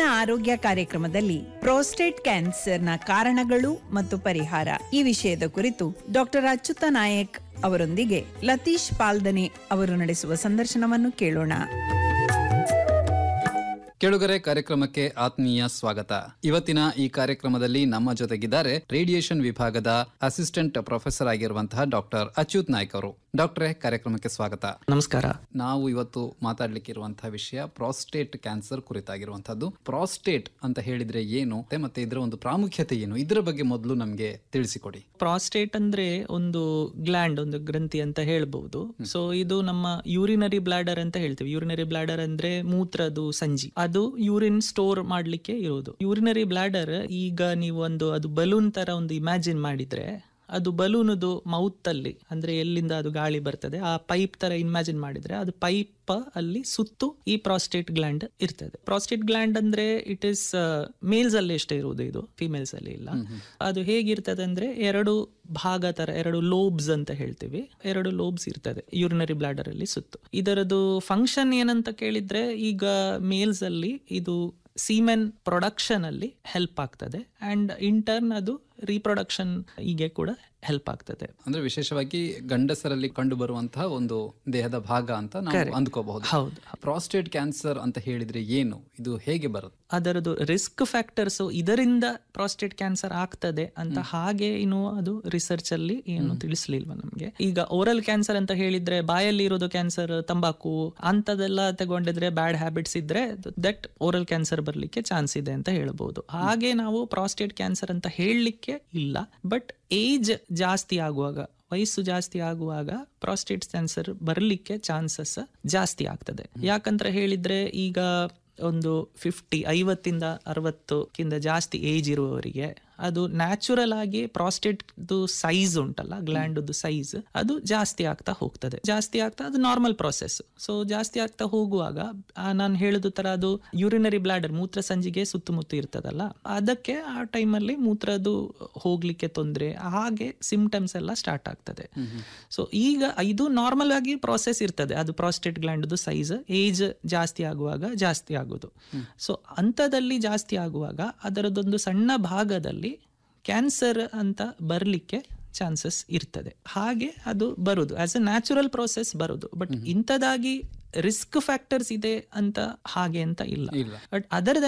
ಆರೋಗ್ಯ ಕಾರ್ಯಕ್ರಮದಲ್ಲಿ ಪ್ರೋಸ್ಟೇಟ್ ಕ್ಯಾನ್ಸರ್ನ ಕಾರಣಗಳು ಮತ್ತು ಪರಿಹಾರ ಈ ವಿಷಯದ ಕುರಿತು ಡಾಕ್ಟರ್ ಅಚ್ಯುತ ನಾಯಕ್ ಅವರೊಂದಿಗೆ ಲತೀಶ್ ಪಾಲ್ದನೆ ಅವರು ನಡೆಸುವ ಸಂದರ್ಶನವನ್ನು ಕೇಳೋಣ ಕೆಳುಗರೆ ಕಾರ್ಯಕ್ರಮಕ್ಕೆ ಆತ್ಮೀಯ ಸ್ವಾಗತ ಇವತ್ತಿನ ಈ ಕಾರ್ಯಕ್ರಮದಲ್ಲಿ ನಮ್ಮ ಜೊತೆಗಿದ್ದಾರೆ ರೇಡಿಯೇಷನ್ ವಿಭಾಗದ ಅಸಿಸ್ಟೆಂಟ್ ಪ್ರೊಫೆಸರ್ ಆಗಿರುವಂತಹ ಡಾಕ್ಟರ್ ಅಚ್ಯುತ್ ನಾಯ್ಕ್ ಅವರು ಡಾಕ್ಟ್ರೇ ಕಾರ್ಯಕ್ರಮಕ್ಕೆ ಸ್ವಾಗತ ನಮಸ್ಕಾರ ನಾವು ಇವತ್ತು ಮಾತಾಡ್ಲಿಕ್ಕೆ ಇರುವಂತಹ ವಿಷಯ ಪ್ರಾಸ್ಟೇಟ್ ಕ್ಯಾನ್ಸರ್ ಕುರಿತಾಗಿರುವಂತಹದ್ದು ಪ್ರಾಸ್ಟೇಟ್ ಅಂತ ಹೇಳಿದ್ರೆ ಏನು ಮತ್ತೆ ಇದರ ಒಂದು ಪ್ರಾಮುಖ್ಯತೆ ಏನು ಇದರ ಬಗ್ಗೆ ಮೊದಲು ನಮಗೆ ತಿಳಿಸಿಕೊಡಿ ಪ್ರಾಸ್ಟೇಟ್ ಅಂದ್ರೆ ಒಂದು ಗ್ಲ್ಯಾಂಡ್ ಒಂದು ಗ್ರಂಥಿ ಅಂತ ಹೇಳ್ಬಹುದು ಸೊ ಇದು ನಮ್ಮ ಯೂರಿನರಿ ಬ್ಲಾಡರ್ ಅಂತ ಹೇಳ್ತೀವಿ ಯೂರಿನರಿ ಬ್ಲಾಡರ್ ಅಂದ್ರೆ ಮೂತ್ರದ ಸಂಜಿ ಅದು ಯೂರಿನ್ ಸ್ಟೋರ್ ಮಾಡ್ಲಿಕ್ಕೆ ಇರೋದು ಯೂರಿನರಿ ಬ್ಲಾಡರ್ ಈಗ ನೀವು ಒಂದು ಅದು ಬಲೂನ್ ತರ ಒಂದು ಇಮ್ಯಾಜಿನ್ ಮಾಡಿದ್ರೆ ಅದು ಬಲೂನದು ಮೌತ್ ಅಲ್ಲಿ ಅಂದ್ರೆ ಎಲ್ಲಿಂದ ಅದು ಗಾಳಿ ಬರ್ತದೆ ಆ ಪೈಪ್ ತರ ಇಮ್ಯಾಜಿನ್ ಮಾಡಿದ್ರೆ ಅದು ಪೈಪ್ ಅಲ್ಲಿ ಸುತ್ತು ಈ ಪ್ರಾಸ್ಟೇಟ್ ಗ್ಲ್ಯಾಂಡ್ ಇರ್ತದೆ ಪ್ರಾಸ್ಟೇಟ್ ಗ್ಲ್ಯಾಂಡ್ ಅಂದ್ರೆ ಇಟ್ ಇಸ್ ಮೇಲ್ಸ್ ಅಲ್ಲಿ ಎಷ್ಟೇ ಇರುವುದು ಇದು ಫಿಮೇಲ್ಸ್ ಅಲ್ಲಿ ಇಲ್ಲ ಅದು ಹೇಗಿರ್ತದೆ ಅಂದ್ರೆ ಎರಡು ಭಾಗ ತರ ಎರಡು ಲೋಬ್ಸ್ ಅಂತ ಹೇಳ್ತೀವಿ ಎರಡು ಲೋಬ್ಸ್ ಇರ್ತದೆ ಯೂರಿನರಿ ಬ್ಲಾಡರ್ ಅಲ್ಲಿ ಸುತ್ತು ಇದರದು ಫಂಕ್ಷನ್ ಏನಂತ ಕೇಳಿದ್ರೆ ಈಗ ಮೇಲ್ಸ್ ಅಲ್ಲಿ ಇದು ಸೀಮೆನ್ ಪ್ರೊಡಕ್ಷನ್ ಅಲ್ಲಿ ಹೆಲ್ಪ್ ಆಗ್ತದೆ ಅಂಡ್ ಇಂಟರ್ನ್ ಅದು ರೀಪ್ರೊಡಕ್ಷನ್ ಹೀಗೆ ಕೂಡ ಹೆಲ್ಪ್ ಆಗ್ತದೆ ಅಂದ್ರೆ ವಿಶೇಷವಾಗಿ ಗಂಡಸರಲ್ಲಿ ಕಂಡು ಬರುವಂತಹ ಒಂದು ದೇಹದ ಭಾಗ ಅಂತ ನಾವು ಅಂದ್ಕೋಬಹುದು ಹೌದು ಪ್ರಾಸ್ಟೇಟ್ ಕ್ಯಾನ್ಸರ್ ಅಂತ ಹೇಳಿದ್ರೆ ಏನು ಇದು ಹೇಗೆ ಬರುತ್ತೆ ಅದರದ್ದು ರಿಸ್ಕ್ ಫ್ಯಾಕ್ಟರ್ಸ್ ಇದರಿಂದ ಪ್ರಾಸ್ಟೇಟ್ ಕ್ಯಾನ್ಸರ್ ಆಗ್ತದೆ ಅಂತ ಹಾಗೆ ಇನ್ನು ಅದು ರಿಸರ್ಚ್ ಅಲ್ಲಿ ಏನು ತಿಳಿಸ್ಲಿಲ್ವ ನಮ್ಗೆ ಈಗ ಓರಲ್ ಕ್ಯಾನ್ಸರ್ ಅಂತ ಹೇಳಿದ್ರೆ ಬಾಯಲ್ಲಿ ಇರೋದು ಕ್ಯಾನ್ಸರ್ ತಂಬಾಕು ಅಂತದೆಲ್ಲ ತಗೊಂಡಿದ್ರೆ ಬ್ಯಾಡ್ ಹ್ಯಾಬಿಟ್ಸ್ ಇದ್ರೆ ದಟ್ ಓರಲ್ ಕ್ಯಾನ್ಸರ್ ಬರ್ಲಿಕ್ಕೆ ಚಾನ್ಸ್ ಇದೆ ಅಂತ ಹೇಳ್ಬೋದು ಹಾಗೆ ನಾವು ಪ್ರಾಸ್ಟೇಟ್ ಕ್ಯಾನ್ಸರ್ ಅಂತ ಹೇಳಲಿಕ್ಕೆ ಇಲ್ಲ ಬಟ್ ಏಜ್ ಜಾಸ್ತಿ ಆಗುವಾಗ ವಯಸ್ಸು ಜಾಸ್ತಿ ಆಗುವಾಗ ಪ್ರಾಸ್ಟೇಟ್ ಕ್ಯಾನ್ಸರ್ ಬರಲಿಕ್ಕೆ ಚಾನ್ಸಸ್ ಜಾಸ್ತಿ ಆಗ್ತದೆ ಯಾಕಂತ ಹೇಳಿದ್ರೆ ಈಗ ಒಂದು ಫಿಫ್ಟಿ ಐವತ್ತಿಂದ ಅರವತ್ತಕ್ಕಿಂತ ಜಾಸ್ತಿ ಏಜ್ ಇರುವವರಿಗೆ ಅದು ನ್ಯಾಚುರಲ್ ಆಗಿ ಪ್ರಾಸ್ಟೇಟ್ ಸೈಜ್ ಉಂಟಲ್ಲ ಗ್ಲ್ಯಾಂಡ್ ಸೈಜ್ ಅದು ಜಾಸ್ತಿ ಆಗ್ತಾ ಹೋಗ್ತದೆ ಜಾಸ್ತಿ ಆಗ್ತಾ ಅದು ನಾರ್ಮಲ್ ಪ್ರಾಸೆಸ್ ಸೊ ಜಾಸ್ತಿ ಆಗ್ತಾ ಹೋಗುವಾಗ ನಾನು ಹೇಳಿದ ತರ ಅದು ಯೂರಿನರಿ ಬ್ಲಾಡರ್ ಮೂತ್ರ ಸಂಜಿಗೆ ಸುತ್ತಮುತ್ತ ಇರ್ತದಲ್ಲ ಅದಕ್ಕೆ ಆ ಟೈಮಲ್ಲಿ ಮೂತ್ರದ್ದು ಹೋಗ್ಲಿಕ್ಕೆ ತೊಂದರೆ ಹಾಗೆ ಸಿಂಪ್ಟಮ್ಸ್ ಎಲ್ಲ ಸ್ಟಾರ್ಟ್ ಆಗ್ತದೆ ಸೊ ಈಗ ಇದು ನಾರ್ಮಲ್ ಆಗಿ ಪ್ರಾಸೆಸ್ ಇರ್ತದೆ ಅದು ಪ್ರಾಸ್ಟೇಟ್ ಗ್ಲ್ಯಾಂಡ್ ಸೈಜ್ ಏಜ್ ಜಾಸ್ತಿ ಆಗುವಾಗ ಜಾಸ್ತಿ ಆಗೋದು ಸೊ ಅಂಥದಲ್ಲಿ ಜಾಸ್ತಿ ಆಗುವಾಗ ಅದರದೊಂದು ಸಣ್ಣ ಭಾಗದಲ್ಲಿ ಕ್ಯಾನ್ಸರ್ ಅಂತ ಬರಲಿಕ್ಕೆ ಚಾನ್ಸಸ್ ಇರ್ತದೆ ಹಾಗೆ ಅದು ಬರುದು ಆಸ್ ಎ ನ್ಯಾಚುರಲ್ ಪ್ರೋಸೆಸ್ ಬರುದು ಬಟ್ ಇಂಥದಾಗಿ ರಿಸ್ಕ್ ಫ್ಯಾಕ್ಟರ್ಸ್ ಇದೆ ಅಂತ ಹಾಗೆ ಅಂತ ಇಲ್ಲ ಇಲ್ಲ ಬಟ್ ಅದರ್